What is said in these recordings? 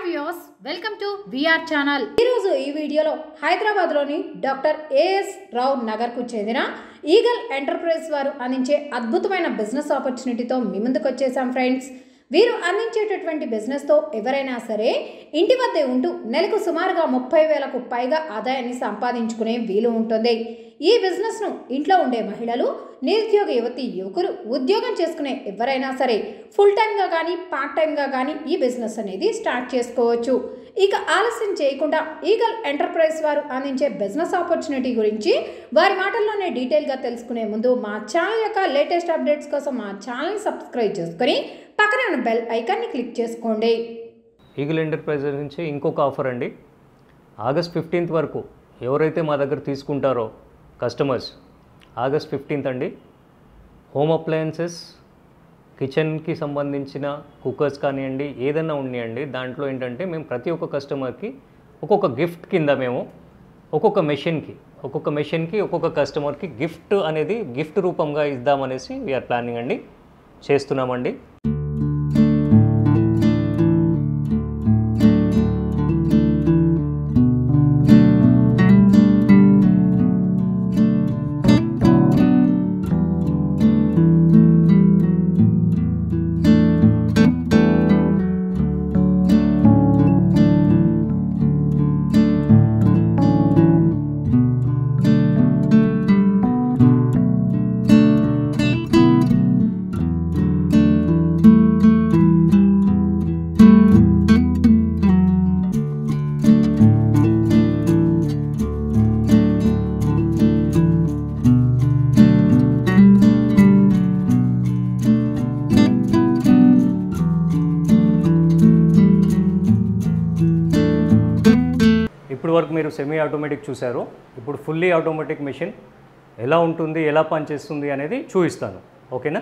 views welcome to VR channel ఈరోజు ఈ వీడియోలో హైదరాబాద్లోని డాక్టర్ ఏఎస్ రావు నగర్కు చెందిన ఈగల్ ఎంటర్ప్రైజ్ వారు అందించే అద్భుతమైన బిజినెస్ ఆపర్చునిటీతో మీ ముందుకు వచ్చేసాం ఫ్రెండ్స్ వీరు అందించేటటువంటి బిజినెస్తో ఎవరైనా సరే ఇంటి వద్దే ఉంటూ నెలకు సుమారుగా ముప్పై వేలకు పైగా ఆదాయాన్ని సంపాదించుకునే వీలు ఉంటుంది ఈ బిజినెస్ను ఇంట్లో ఉండే మహిళలు నిరుద్యోగ యువతి యువకులు ఉద్యోగం చేసుకునే ఎవరైనా సరే ఫుల్ టైమ్గా కానీ పార్ట్ టైమ్గా కానీ ఈ బిజినెస్ అనేది స్టార్ట్ చేసుకోవచ్చు ఇక ఆలస్యం చేయకుండా ఈగల్ ఎంటర్ప్రైజ్ వారు అందించే బిజినెస్ ఆపర్చునిటీ గురించి వారి మాటల్లోనే డీటెయిల్గా తెలుసుకునే ముందు మా ఛానల్ యొక్క లేటెస్ట్ అప్డేట్స్ కోసం మా ఛానల్ని సబ్స్క్రైబ్ చేసుకొని పక్కనే ఉన్న బెల్ ఐకాన్ని క్లిక్ చేసుకోండి ఈగిల్ ఎంటర్ప్రైజెస్ నుంచి ఇంకొక ఆఫర్ అండి ఆగస్ట్ ఫిఫ్టీన్త్ వరకు ఎవరైతే మా దగ్గర తీసుకుంటారో కస్టమర్స్ ఆగస్ట్ ఫిఫ్టీన్త్ అండి హోమ్ అప్లయన్సెస్ కిచెన్కి సంబంధించిన కుక్కర్స్ కానివ్వండి ఏదైనా ఉన్నాయండి దాంట్లో ఏంటంటే మేము ప్రతి ఒక్క కస్టమర్కి ఒక్కొక్క గిఫ్ట్ కింద మేము ఒక్కొక్క మెషిన్కి ఒక్కొక్క మెషిన్కి ఒక్కొక్క కస్టమర్కి గిఫ్ట్ అనేది గిఫ్ట్ రూపంగా ఇద్దామనేసి వీఆర్ ప్లానింగ్ అండి చేస్తున్నామండి ఇప్పుడు వరకు మీరు సెమీ ఆటోమేటిక్ చూశారు ఇప్పుడు ఫుల్లీ ఆటోమేటిక్ మెషిన్ ఎలా ఉంటుంది ఎలా పనిచేస్తుంది అనేది చూపిస్తాను ఓకేనా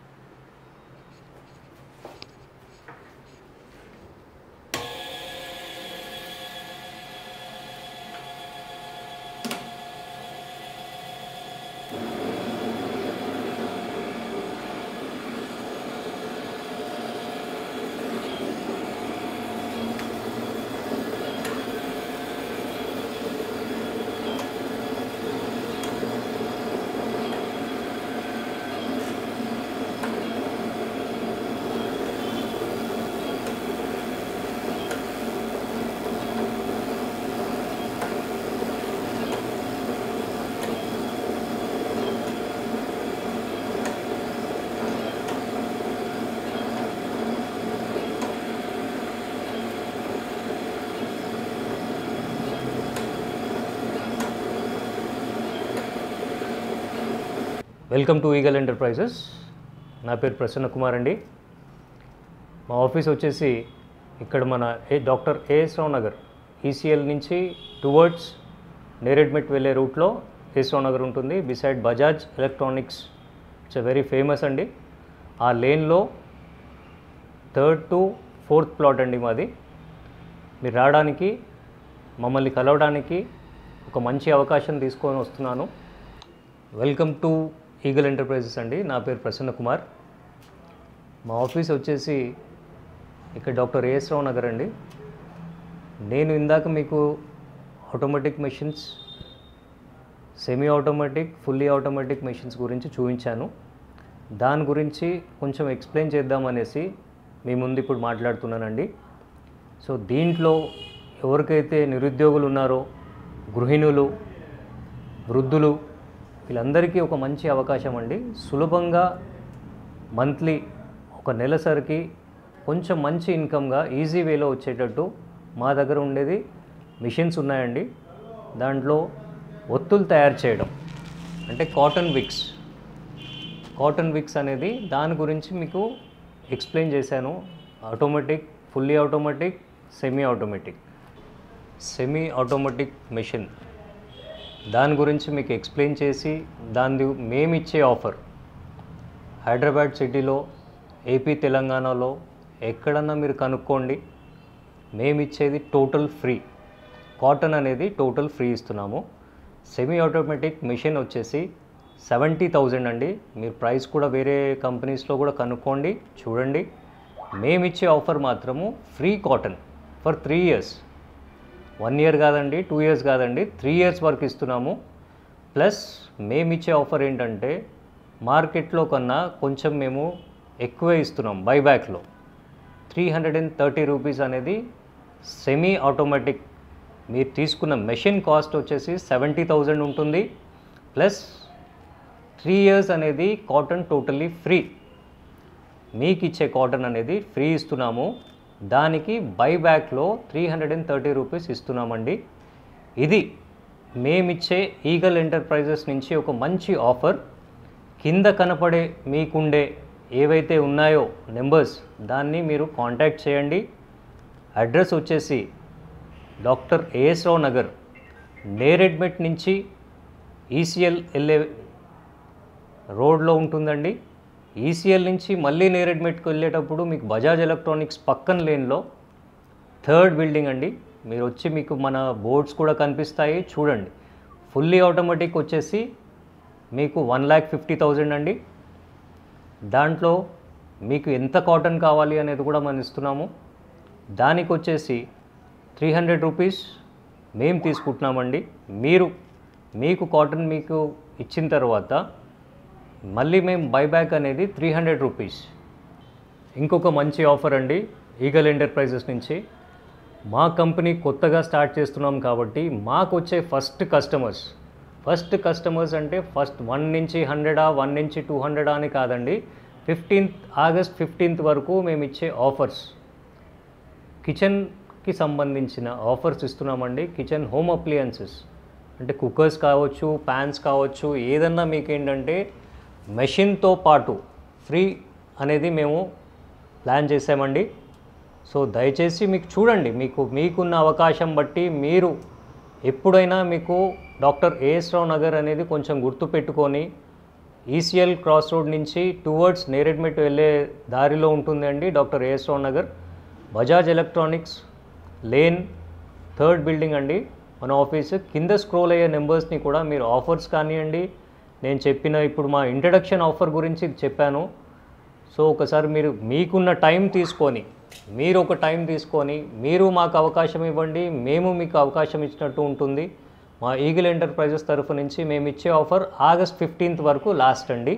వెల్కమ్ టు ఈగల్ ఎంటర్ప్రైజెస్ నా పేరు ప్రసన్న కుమార్ అండి మా ఆఫీస్ వచ్చేసి ఇక్కడ మన ఏ doctor AS Rao Nagar ECL నుంచి టువర్డ్స్ నేరెడ్మెట్ వెళ్ళే రూట్లో ఏఎస్ రావు నగర్ ఉంటుంది beside Bajaj electronics it's a very famous అండి ఆ లేన్లో థర్డ్ టు ఫోర్త్ ప్లాట్ అండి మాది మీరు రావడానికి మమ్మల్ని కలవడానికి ఒక మంచి అవకాశం తీసుకొని వస్తున్నాను వెల్కమ్ టు ఈగల్ ఎంటర్ప్రైజెస్ అండి నా పేరు ప్రసన్న కుమార్ మా ఆఫీస్ వచ్చేసి ఇక్కడ డాక్టర్ ఏఎస్ రావు నగర్ అండి నేను ఇందాక మీకు automatic machines semi automatic fully automatic machines గురించి చూపించాను దాని గురించి కొంచెం ఎక్స్ప్లెయిన్ చేద్దామనేసి మీ ముందు ఇప్పుడు మాట్లాడుతున్నానండి సో దీంట్లో ఎవరికైతే నిరుద్యోగులు ఉన్నారో గృహిణులు వృద్ధులు వీళ్ళందరికీ ఒక మంచి అవకాశం అండి సులభంగా మంత్లీ ఒక నెలసరికి కొంచెం మంచి ఇన్కమ్గా ఈజీ వేలో వచ్చేటట్టు మా దగ్గర ఉండేది మిషన్స్ ఉన్నాయండి దాంట్లో ఒత్తులు తయారు చేయడం అంటే కాటన్ విక్స్ కాటన్ విక్స్ అనేది దాని గురించి మీకు ఎక్స్ప్లెయిన్ చేశాను automatic fully automatic semi automatic semi automatic machine దాని గురించి మీకు ఎక్స్ప్లెయిన్ చేసి దాని మేము ఇచ్చే ఆఫర్ హైదరాబాద్ సిటీలో ఏపీ తెలంగాణలో ఎక్కడన్నా మీరు కనుక్కోండి మేము ఇచ్చేది టోటల్ ఫ్రీ కాటన్ అనేది టోటల్ ఫ్రీ ఇస్తున్నాము సెమీ ఆటోమేటిక్ మిషన్ వచ్చేసి సెవెంటీ థౌజండ్ అండి మీరు ప్రైస్ కూడా వేరే కంపెనీస్లో కూడా కనుక్కోండి చూడండి మేము ఇచ్చే ఆఫర్ మాత్రము free cotton for three years one year కాదండి టూ ఇయర్స్ కాదండి త్రీ ఇయర్స్ వరకు ఇస్తున్నాము ప్లస్ మేము ఇచ్చే ఆఫర్ ఏంటంటే మార్కెట్లో కన్నా కొంచెం మేము ఎక్కువే ఇస్తున్నాం బైబ్యాక్లో three hundred and thirty rupees అనేది సెమీ ఆటోమేటిక్ మీరు తీసుకున్న మెషిన్ కాస్ట్ వచ్చేసి సెవెంటీ థౌజండ్ ఉంటుంది ప్లస్ త్రీ ఇయర్స్ అనేది కాటన్ టోటల్లీ ఫ్రీ మీకు ఇచ్చే కాటన్ అనేది ఫ్రీ ఇస్తున్నాము దానికి బైబ్యాక్లో three hundred and thirty rupees ఇస్తున్నామండి ఇది మేమిచ్చే ఈగల్ ఎంటర్ప్రైజెస్ నుంచి ఒక మంచి ఆఫర్ కింద కనపడే మీకుండే ఏవైతే ఉన్నాయో నెంబర్స్ దాన్ని మీరు కాంటాక్ట్ చేయండి అడ్రస్ వచ్చేసి డాక్టర్ ఏఎస్ రావు నగర్ నేరెడ్మెట్ నుంచి ఈసీఎల్ వెళ్ళే రోడ్లో ఉంటుందండి ఈసీఎల్ నుంచి మళ్ళీ నేరెడ్మెట్కి వెళ్ళేటప్పుడు మీకు బజాజ్ ఎలక్ట్రానిక్స్ పక్కన లేన్లో థర్డ్ బిల్డింగ్ అండి మీరు వచ్చి మీకు మన బోర్డ్స్ కూడా కనిపిస్తాయి చూడండి ఫుల్లీ ఆటోమేటిక్ వచ్చేసి మీకు వన్ ల్యాక్ ఫిఫ్టీ థౌజండ్ అండి దాంట్లో మీకు ఎంత కాటన్ కావాలి అనేది కూడా మనం ఇస్తున్నాము దానికి వచ్చేసి త్రీ హండ్రెడ్ రూపీస్ మేము తీసుకుంటున్నామండి మీరు మీకు కాటన్ మీకు ఇచ్చిన తర్వాత మళ్ళీ మేము బైబ్యాక్ అనేది త్రీ హండ్రెడ్ రూపీస్ ఇంకొక మంచి ఆఫర్ అండి ఈగల్ ఎంటర్ప్రైజెస్ నుంచి మా కంపెనీ కొత్తగా స్టార్ట్ చేస్తున్నాం కాబట్టి మాకు వచ్చే ఫస్ట్ కస్టమర్స్ ఫస్ట్ కస్టమర్స్ అంటే ఫస్ట్ వన్ నుంచి హండ్రెడా వన్ నుంచి టూ హండ్రెడా అని కాదండి ఫిఫ్టీన్త్ ఆగస్ట్ ఫిఫ్టీన్త్ వరకు మేము ఇచ్చే ఆఫర్స్ కిచెన్కి సంబంధించిన ఆఫర్స్ ఇస్తున్నామండి కిచెన్ హోమ్ అప్లియన్సెస్ అంటే కుక్కర్స్ కావచ్చు ప్యాన్స్ కావచ్చు ఏదన్నా మీకు ఏంటంటే మెషిన్తో పాటు ఫ్రీ అనేది మేము ప్లాన్ చేసామండి సో దయచేసి మీకు చూడండి మీకు మీకున్న అవకాశం బట్టి మీరు ఎప్పుడైనా మీకు డాక్టర్ ఏఎస్ రావు నగర్ అనేది కొంచెం గుర్తు పెట్టుకొని ఈసీఎల్ క్రాస్ రోడ్ నుంచి టువర్డ్స్ నేరెడ్మెట్ వెళ్ళే దారిలో ఉంటుందండి doctor AS Rao Nagar Bajaj electronics lane third building అండి మన ఆఫీస్ కింద స్క్రోల్ అయ్యే నెంబర్స్ని కూడా మీరు ఆఫర్స్ కానివ్వండి నేను చెప్పిన ఇప్పుడు మా ఇంట్రడక్షన్ ఆఫర్ గురించి చెప్పాను సో ఒకసారి మీరు మీకున్న టైం తీసుకొని మీరు ఒక టైం తీసుకొని మీరు మాకు అవకాశం ఇవ్వండి మేము మీకు అవకాశం ఇచ్చినట్టు ఉంటుంది మా ఈగిల్ ఎంటర్ప్రైజెస్ తరఫు నుంచి మేము ఇచ్చే ఆఫర్ ఆగస్ట్ ఫిఫ్టీన్త్ వరకు లాస్ట్ అండి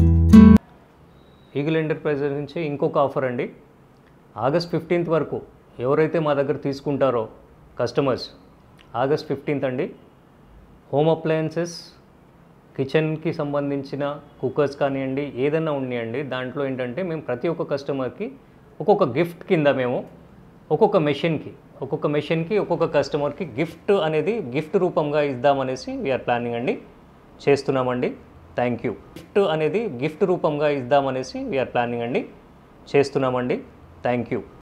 ఈగిల్ ఎంటర్ప్రైజెస్ నుంచి ఇంకొక ఆఫర్ అండి ఆగస్ట్ ఫిఫ్టీన్త్ వరకు ఎవరైతే మా దగ్గర తీసుకుంటారో కస్టమర్స్ ఆగస్ట్ ఫిఫ్టీన్త్ అండి హోమ్ అప్లయన్సెస్ కిచెన్కి సంబంధించిన కుక్కర్స్ కానివ్వండి ఏదైనా ఉన్నాయండి దాంట్లో ఏంటంటే మేము ప్రతి ఒక్క కస్టమర్కి ఒక్కొక్క గిఫ్ట్ కింద మేము ఒక్కొక్క మెషిన్కి ఒక్కొక్క మెషిన్కి ఒక్కొక్క కస్టమర్కి గిఫ్ట్ అనేది గిఫ్ట్ రూపంగా ఇద్దామనేసి వీఆర్ ప్లానింగ్ అండి చేస్తున్నామండి థ్యాంక్ యూ గిఫ్ట్ అనేది గిఫ్ట్ రూపంగా ఇద్దామనేసి వీఆర్ ప్లానింగ్ అండి చేస్తున్నామండి థ్యాంక్ యూ